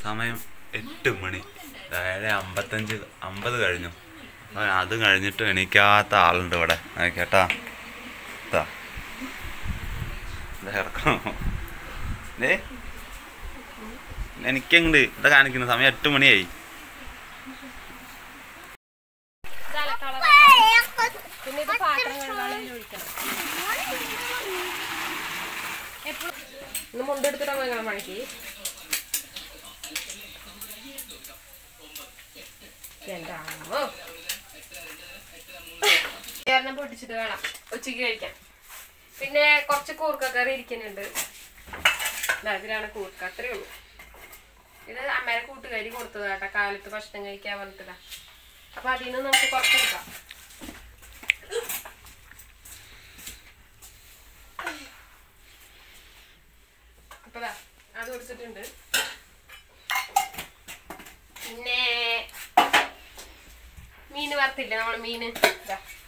സമയം എട്ട് മണി ഏഴ് അമ്പത്തഞ്ച് അമ്പത് കഴിഞ്ഞു അവൻ അത് കഴിഞ്ഞിട്ട് എണീക്കാത്ത ആളുണ്ട് ഇവിടെ കേട്ടാ ഇതാ ഇത് ഇറക്കണം ദേ എനിക്കെങ്ങട് ഇതാ കാണിക്കുന്ന സമയം എട്ട് മണിയായി പിന്നെ ഇത് പാത്രം കഴുകാനും ഒഴിക്കണം ഇന്ന് മുണ്ടെടുത്തിട്ടാ പോയി പണിക്ക് എന്റെ അമ്മോ ഒരെണ്ണം പൊട്ടിച്ചിട്ട് വേണം ഉച്ചയ്ക്ക് കഴിക്കാൻ പിന്നെ കുറച്ച് കൂർക്ക കറി ഇരിക്കുന്നുണ്ട് ദാ ഇതിലാണ് കൂർക്ക അത്രേ ഉള്ളൂ ഇത് അമ്മേരെ കൂട്ടുകാരി കൊടുത്തതാ കേട്ടോ കാലത്ത് ഭക്ഷണം കഴിക്കാൻ പറഞ്ഞിട്ടാ അപ്പൊ അതിൽ നിന്ന് നമുക്ക് കുറച്ചെടുക്കാം അപ്പൊ ദാ അത് കൊടുത്തിട്ടുണ്ട് പിന്നെ മീന് വറുത്തില്ലേ നമ്മള് മീന് ഇതാ